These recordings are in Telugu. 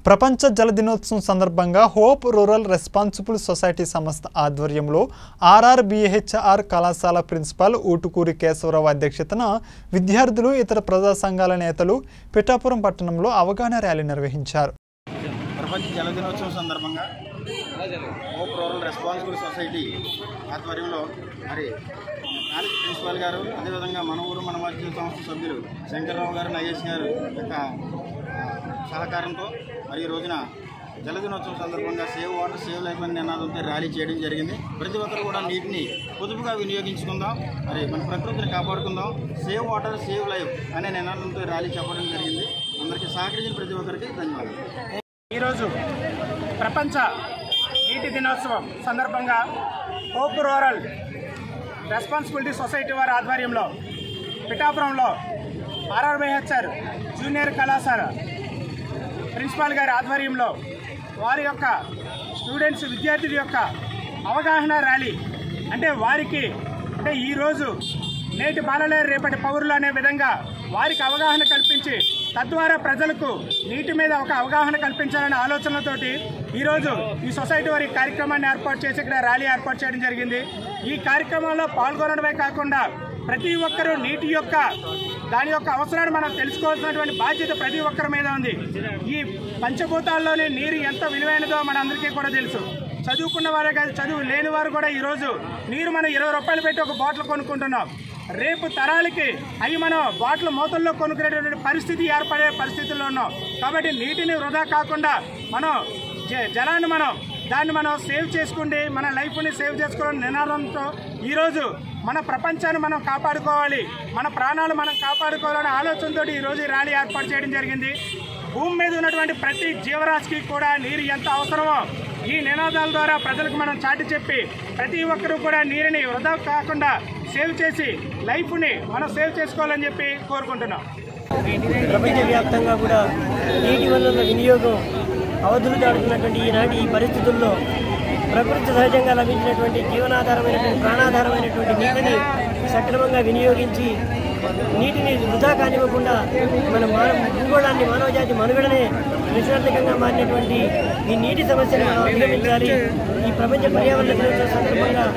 ప్రపంచ జల దినోత్సవం సందర్భంగా హోప్ రూరల్ రెస్పాన్సిబుల్ సొసైటీ సంస్థ ఆధ్వర్యంలో ఆర్ఆర్ బిహెచ్ఆర్ కళాశాల ప్రిన్సిపాల్ ఊటుకూరి కేశవరావు అధ్యక్షతన విద్యార్థులు ఇతర ప్రజా సంఘాల నేతలు పిఠాపురం పట్టణంలో అవగాహన ర్యాలీ నిర్వహించారు ప్రపంచ జల దినోత్సవం సందర్భంగా హోప్ రూరల్ రెస్పాన్సిబుల్ సొసైటీ ఆధ్వర్యంలో మరి కాలేజ్ ప్రిన్సిపాల్ గారు అదేవిధంగా మన ఊరు మన మధ్య సంస్థ సభ్యులు శంకర్రావు గారు నగేష్ గారు యొక్క ఆ, సహకారంతో మరి ఈ రోజున జల దినోత్సవం సందర్భంగా సేవ్ వాటర్ సేవ్ లైఫ్ అనే నినాదంతో ర్యాలీ చేయడం జరిగింది ప్రతి ఒక్కరు కూడా నీటిని పొదుపుగా వినియోగించుకుందాం మరి మన ప్రకృతిని కాపాడుకుందాం సేవ్ వాటర్ సేవ్ లైఫ్ అనే నినాదంతో ర్యాలీ చెప్పడం జరిగింది అందరికీ సహకరించిన ప్రతి ఒక్కరికి ధన్యవాదాలు ఈరోజు ప్రపంచ నీటి దినోత్సవం సందర్భంగా హోప్ రూరల్ రెస్పాన్సిబిలిటీ సొసైటీ వారి ఆధ్వర్యంలో పిఠాపురంలో ఆర్ఆర్బైహెచ్ఆర్ జూనియర్ కళాశాల ప్రిన్సిపాల్ గారి ఆధ్వర్యంలో వారి యొక్క స్టూడెంట్స్ విద్యార్థుల యొక్క అవగాహన ర్యాలీ అంటే వారికి అంటే ఈరోజు నేటి బాలలే రేపటి పౌరులు అనే విధంగా వారికి అవగాహన కల్పించి తద్వారా ప్రజలకు నీటి మీద ఒక అవగాహన కల్పించాలనే ఆలోచనతోటి ఈరోజు ఈ సొసైటీ వారి కార్యక్రమాన్ని ఏర్పాటు చేసి ఇక్కడ ర్యాలీ ఏర్పాటు చేయడం జరిగింది ఈ కార్యక్రమంలో పాల్గొనడమే కాకుండా ప్రతి ఒక్కరూ నీటి యొక్క దాని యొక్క అవసరాన్ని మనం తెలుసుకోవాల్సినటువంటి బాధ్యత ప్రతి ఒక్కరి మీద ఉంది ఈ పంచభూతాల్లోనే నీరు ఎంత విలువైనదో మనందరికీ కూడా తెలుసు చదువుకున్న వారే కాదు చదువు లేని వారు కూడా ఈరోజు నీరు మనం ఇరవై రూపాయలు పెట్టి ఒక బాటిల్ కొనుక్కుంటున్నాం రేపు తరాలకి అవి మనం బాటిల్ మూతల్లో కొనుక్కునేటువంటి పరిస్థితి ఏర్పడే పరిస్థితుల్లో ఉన్నాం కాబట్టి నీటిని వృధా కాకుండా మనం జ- జలాన్ని మనం దాన్ని మనం సేవ్ చేసుకుంటే మన లైఫ్ని సేవ్ చేసుకోవాలని నినాదంతో ఈరోజు మన ప్రపంచాన్ని మనం కాపాడుకోవాలి మన ప్రాణాలు మనం కాపాడుకోవాలనే ఆలోచనతో ఈరోజు ఈ ర్యాలీ ఏర్పాటు చేయడం జరిగింది భూమి మీద ఉన్నటువంటి ప్రతి జీవరాశికి కూడా నీరు ఎంత అవసరమో ఈ నినాదాల ద్వారా ప్రజలకు మనం చాటి చెప్పి ప్రతి ఒక్కరూ కూడా నీరుని వృధా కాకుండా సేవ్ చేసి లైఫ్ని మనం సేవ్ చేసుకోవాలని చెప్పి కోరుకుంటున్నాం ప్రపంచవ్యాప్తంగా కూడా నీటి వనరుల వినియోగం అవధులు దాడుతున్నటువంటి ఈనాటి ఈ పరిస్థితుల్లో ప్రకృతి సహజంగా లభించినటువంటి జీవనాధారమైనటువంటి ప్రాణాధారమైనటువంటి నీటిని సక్రమంగా వినియోగించి నీటిని వృధా కానివ్వకుండా మన మానవ భూగోళాన్ని మానవజాతి మనుగడనే ప్రశ్నార్థకంగా మారినటువంటి ఈ నీటి సమస్యను మనం అధిగమించాలి ఈ ప్రపంచ పర్యావరణ దినోత్సవం సందర్భంగా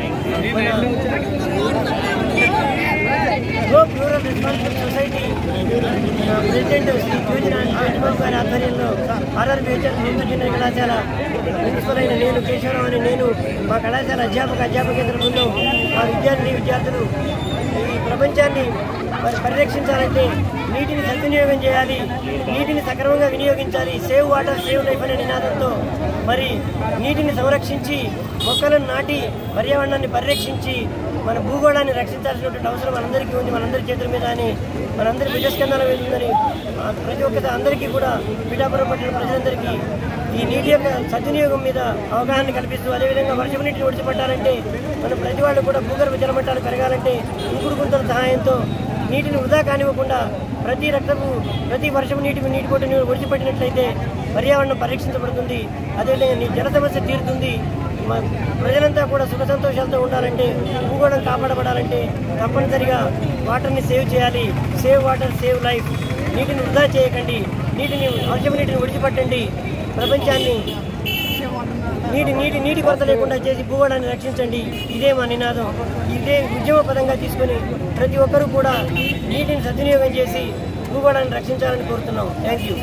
globe rural responsible society president Shri Jyothirani Rajababu గారి ఆధ్వర్యంలో ఆర్ఆర్ మేజర్ ముందు జూనియర్ కళాశాల ప్రిన్సిపల్ అయిన నేను కేశవరావు అని నేను మా కళాశాల అధ్యాపక అధ్యాపకేతర బృందం మా విద్యార్థిని విద్యార్థులు ఈ ప్రపంచాన్ని మరి పరిరక్షించాలంటే నీటిని సద్వినియోగం చేయాలి నీటిని సక్రమంగా వినియోగించాలి సేవ్ వాటర్ సేవ్ లైఫ్ అనే నినాదంతో మరి నీటిని సంరక్షించి మొక్కలను నాటి పర్యావరణాన్ని పరిరక్షించి మన భూగోళాన్ని రక్షించాల్సినటువంటి అవసరం మనందరికీ ఉంది మనందరి చేతుల మీద అని మనందరి బిడ్డస్కందాల మీద ఉందని ఆ, ప్రతి ఒక్క అందరికీ కూడా పిఠాపురం పట్టిన ప్రజలందరికీ ఈ నీటి యొక్క సద్వినియోగం మీద అవగాహన కల్పిస్తూ అదేవిధంగా వర్షపు నీటిని ఒడిచిపట్టాలంటే మన ప్రతి వాళ్ళు కూడా భూగర్భ జలమట్టాలు పెరగాలంటే ఇంకుడు గుంతల సహాయంతో నీటిని వృధా కానివ్వకుండా ప్రతి రక్తపు ప్రతి వర్షపు నీటి నీటి కొట్టుని ఒడిచిపెట్టినట్లయితే పర్యావరణం పరిరక్షించబడుతుంది అదేవిధంగా నీ జల సమస్య తీరుతుంది మ- ప్రజలంతా కూడా సుఖ సంతోషాలతో ఉండాలంటే భూగోళం కాపాడబడాలంటే తప్పనిసరిగా వాటర్ని సేవ్ చేయాలి సేవ్ వాటర్ సేవ్ లైఫ్ నీటిని వృధా చేయకండి నీటిని వర్షపు నీటిని విడిచిపెట్టండి ప్రపంచాన్ని నీటి నీటి నీటి కొరత లేకుండా చేసి భూగోళాన్ని రక్షించండి ఇదే మా నినాదం ఇదే ఉద్యమ పదంగా తీసుకొని ప్రతి ఒక్కరూ కూడా నీటిని సద్వినియోగం చేసి భూగోళాన్ని రక్షించాలని కోరుతున్నాం థ్యాంక్ యూ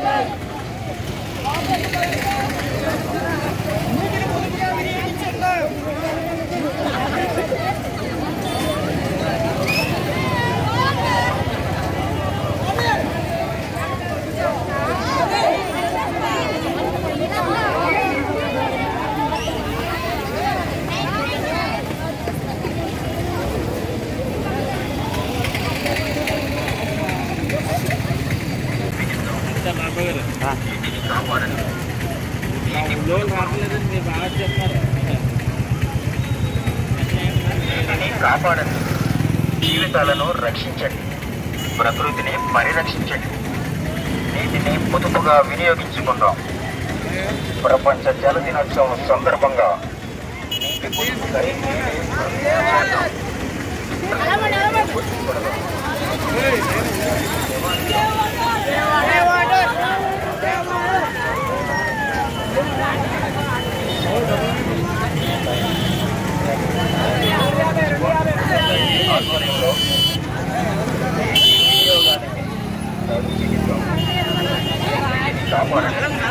నీటిని కాపాడండి జీవితాలను రక్షించండి ప్రకృతిని పరిరక్షించండి నీటిని పొదుపుగా వినియోగించుకుందాం ప్రపంచ జల దినోత్సవం సందర్భంగా నీటి పొదుపుకై చేద్దాం. Hey, కాపాడండి